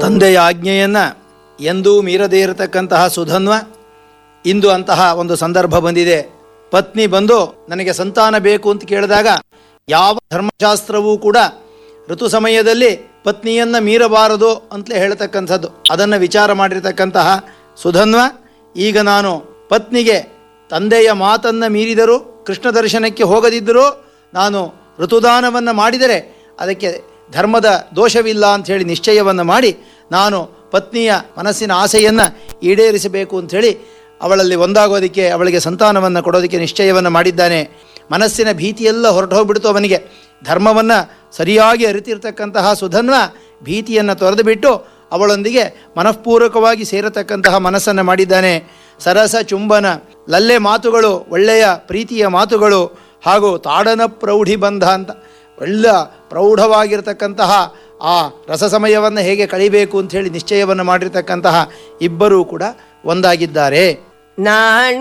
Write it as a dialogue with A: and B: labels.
A: ತಂದೆಯ ಆಜ್ಞೆಯನ್ನು ಎಂದೂ ಮೀರದೇ ಇರತಕ್ಕಂತಹ ಸುಧನ್ವ ಇಂದು ಅಂತಹ ಒಂದು ಸಂದರ್ಭ ಬಂದಿದೆ ಪತ್ನಿ ಬಂದು ನನಗೆ ಸಂತಾನ ಬೇಕು ಅಂತ ಕೇಳಿದಾಗ ಯಾವ ಧರ್ಮಶಾಸ್ತ್ರವೂ ಕೂಡ ಋತು ಸಮಯದಲ್ಲಿ ಪತ್ನಿಯನ್ನು ಮೀರಬಾರದು ಅಂತಲೇ ಹೇಳ್ತಕ್ಕಂಥದ್ದು ಅದನ್ನು ವಿಚಾರ ಮಾಡಿರ್ತಕ್ಕಂತಹ ಸುಧನ್ವ ಈಗ ನಾನು ಪತ್ನಿಗೆ ತಂದೆಯ ಮಾತನ್ನು ಮೀರಿದರೂ ಕೃಷ್ಣ ದರ್ಶನಕ್ಕೆ ಹೋಗದಿದ್ದರೂ ನಾನು ಋತುದಾನವನ್ನು ಮಾಡಿದರೆ ಅದಕ್ಕೆ ಧರ್ಮದ ದೋಷವಿಲ್ಲ ಅಂಥೇಳಿ ನಿಶ್ಚಯವನ್ನು ಮಾಡಿ ನಾನು ಪತ್ನಿಯ ಮನಸ್ಸಿನ ಆಸೆಯನ್ನು ಈಡೇರಿಸಬೇಕು ಅಂಥೇಳಿ ಅವಳಲ್ಲಿ ಒಂದಾಗೋದಕ್ಕೆ ಅವಳಿಗೆ ಸಂತಾನವನ್ನು ಕೊಡೋದಕ್ಕೆ ನಿಶ್ಚಯವನ್ನು ಮಾಡಿದ್ದಾನೆ ಮನಸ್ಸಿನ ಭೀತಿಯೆಲ್ಲ ಹೊರಟು ಹೋಗ್ಬಿಡ್ತು ಅವನಿಗೆ ಧರ್ಮವನ್ನು ಸರಿಯಾಗಿ ಅರಿತಿರ್ತಕ್ಕಂತಹ ಸುಧನ್ವ ಭೀತಿಯನ್ನು ತೊರೆದು ಬಿಟ್ಟು ಅವಳೊಂದಿಗೆ ಮನಃಪೂರ್ವಕವಾಗಿ ಸೇರತಕ್ಕಂತಹ ಮನಸ್ಸನ್ನು ಮಾಡಿದ್ದಾನೆ ಸರಸ ಚುಂಬನ ಲಲ್ಲೆ ಮಾತುಗಳು ಒಳ್ಳೆಯ ಪ್ರೀತಿಯ ಮಾತುಗಳು ಹಾಗೂ ತಾಡನ ಪ್ರೌಢಿ ಬಂಧ ಅಂತ ಒಳ್ಳೆಯ ಪ್ರೌಢವಾಗಿರ್ತಕ್ಕಂತಹ ಆ ರಸ ಸಮಯವನ್ನು ಹೇಗೆ ಕಳಿಬೇಕು ಅಂಥೇಳಿ ನಿಶ್ಚಯವನ್ನು ಮಾಡಿರ್ತಕ್ಕಂತಹ ಇಬ್ಬರೂ ಕೂಡ ಒಂದಾಗಿದ್ದಾರೆ
B: ನಾನ್